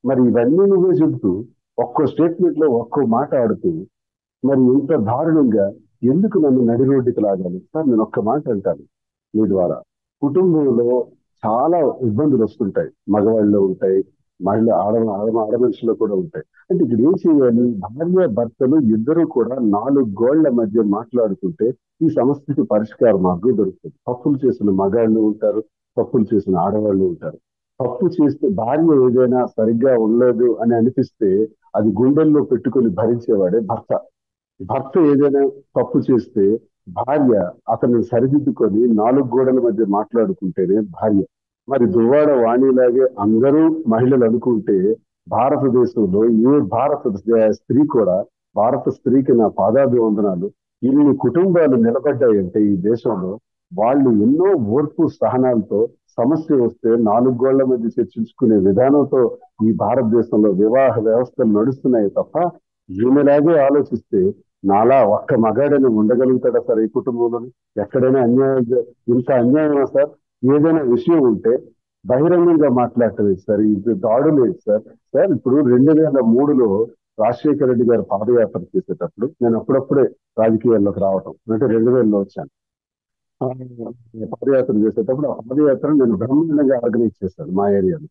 మరి ఇవన్నీ నువ్వే చెబుతూ ఒక్కో స్టేట్మెంట్ లో ఒక్కో మాట ఆడుతూ మరి ఇంత దారుణంగా ఎందుకు నన్ను నడి రోడ్డుకి లాగాలి సార్ నేను ఒక్క మాట అంటాను మీ ద్వారా కుటుంబంలో చాలా ఇబ్బందులు వస్తుంటాయి మగవాళ్ళలో ఉంటాయి మహిళ ఆడ ఆడ ఆడమనుషుల్లో కూడా ఉంటాయి అంటే ఇక్కడ ఏం చేయాలి భార్య భర్తలు ఇద్దరు కూడా నాలుగు గోళ్ల మధ్య మాట్లాడుకుంటే ఈ సమస్యకి పరిష్కార మార్గం దొరుకుతుంది తప్పులు చేసిన మగాళ్ళు ఉంటారు తప్పులు చేసిన ఆడవాళ్ళు ఉంటారు తప్పు చేస్తే భార్య ఏదైనా సరిగ్గా ఉండలేదు అని అనిపిస్తే అది గుండెల్లో పెట్టుకొని భరించేవాడే భర్త భర్త ఏదైనా తప్పు చేస్తే భార్య అతన్ని సరిదిద్దుకొని నాలుగు గోడల మధ్య మాట్లాడుకుంటేనే భార్య మరి దువ్వాడ వాణిలాగే అందరూ మహిళలు అనుకుంటే భారతదేశంలో ఏ భారత స్త్రీ కూడా భారత స్త్రీకి నా పాదాభివందనాలు ఇన్ని కుటుంబాలు నిలబడ్డాయంటే ఈ దేశంలో వాళ్ళు ఎన్నో ఓర్పు సహనాలతో సమస్య వస్తే నాలుగు గోళ్ల మధ్య చర్చించుకునే విధానంతో ఈ భారతదేశంలో వివాహ వ్యవస్థలు నడుస్తున్నాయి తప్ప ఈమెలాగే ఆలోచిస్తే నాలా ఒక్క మగాడని ఉండగలుగుతాడా సార్ ఈ కుటుంబంలో ఎక్కడైనా అన్యాయం జ- ఇంత అన్యాయమా సార్ ఏదైనా విషయం ఉంటే బహిరంగంగా మాట్లాడటమే సార్ ఇది దాడులే సార్ సార్ ఇప్పుడు రెండు వేల మూడులో రాజశేఖర రెడ్డి గారు పాదయాత్ర చేసేటప్పుడు నేను అప్పుడప్పుడే రాజకీయాల్లోకి రావటం అంటే రెండు వేలలో వచ్చాను ఆ, పాదయాత్ర చేసేటప్పుడు ఆ పాదయాత్ర నేను బ్రహ్మాండంగా ఆర్గనైజ్ చేశాను మా ఏరియాలో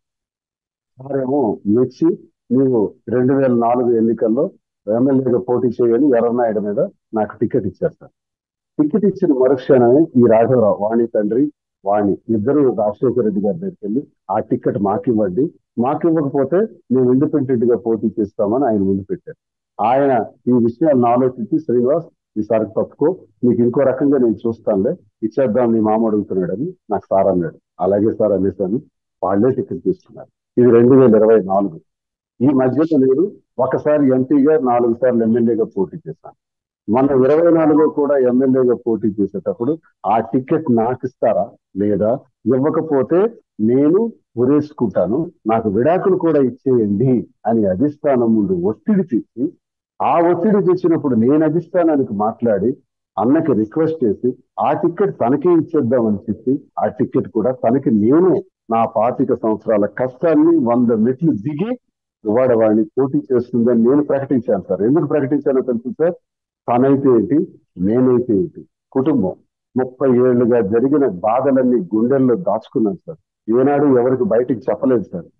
సారేమో మెచ్చి నీవు రెండు వేల నాలుగు ఎన్నికల్లో ఎమ్మెల్యేగా పోటీ చేయని ఎర్రనాయుడు మీద నాకు టికెట్ ఇచ్చారు సార్ టికెట్ ఇచ్చిన మరుక్షణమే ఈ రాఘవరావు వాణి తండ్రి వాణి ఇద్దరు రాజశేఖర రెడ్డి గారి దగ్గరికి వెళ్ళి ఆ టికెట్ మాకు ఇవ్వండి మాకు ఇవ్వకపోతే మేము ఇండిపెండెంట్ గా పోటీ చేస్తామని ఆయన ముందు పెట్టారు ఆయన ఈ విషయాలను ఆలోచించి శ్రీనివాస్ ఈసారి తప్పుకో నీకు ఇంకో రకంగా నేను చూస్తానులే ఇచ్చేద్దాం నీ మామ అడుగుతున్నాడని నాకు సార్ అన్నాడు అలాగే సార్ అనేసాను వాళ్ళే టికెట్ తీసుకున్నారు ఇది రెండు వేల ఇరవై నాలుగు ఈ మధ్యలో నేను ఒకసారి ఎంపీగా నాలుగు సార్లు ఎమ్మెల్యేగా పోటీ చేశాను మొన్న ఇరవై నాలుగులో కూడా ఎమ్మెల్యేగా పోటీ చేసేటప్పుడు ఆ టికెట్ నాకు ఇస్తారా లేదా ఇవ్వకపోతే నేను ఉరేసుకుంటాను నాకు విడాకులు కూడా ఇచ్చేయండి అని అధిష్టానం ముందు ఒత్తిడి తెచ్చి ఆ ఒత్తిడి తెచ్చినప్పుడు నేను అధిష్టానానికి మాట్లాడి అన్నకి రిక్వెస్ట్ చేసి ఆ టికెట్ తనకే ఇచ్చేద్దామని చెప్పి ఆ టికెట్ కూడా తనకి నేనే నా పాతిక సంవత్సరాల కష్టాన్ని వంద మెట్లు దిగి వాడవాడిని పోటీ చేస్తుందని నేను ప్రకటించాను సార్ ఎందుకు ప్రకటించానో తెలుసు సార్ తనైతే ఏంటి నేనైతే ఏంటి కుటుంబం ముప్పై ఏళ్లుగా జరిగిన బాధలన్నీ గుండెల్లో దాచుకున్నాను సార్ ఏనాడు ఎవరికి బయటికి చెప్పలేదు సార్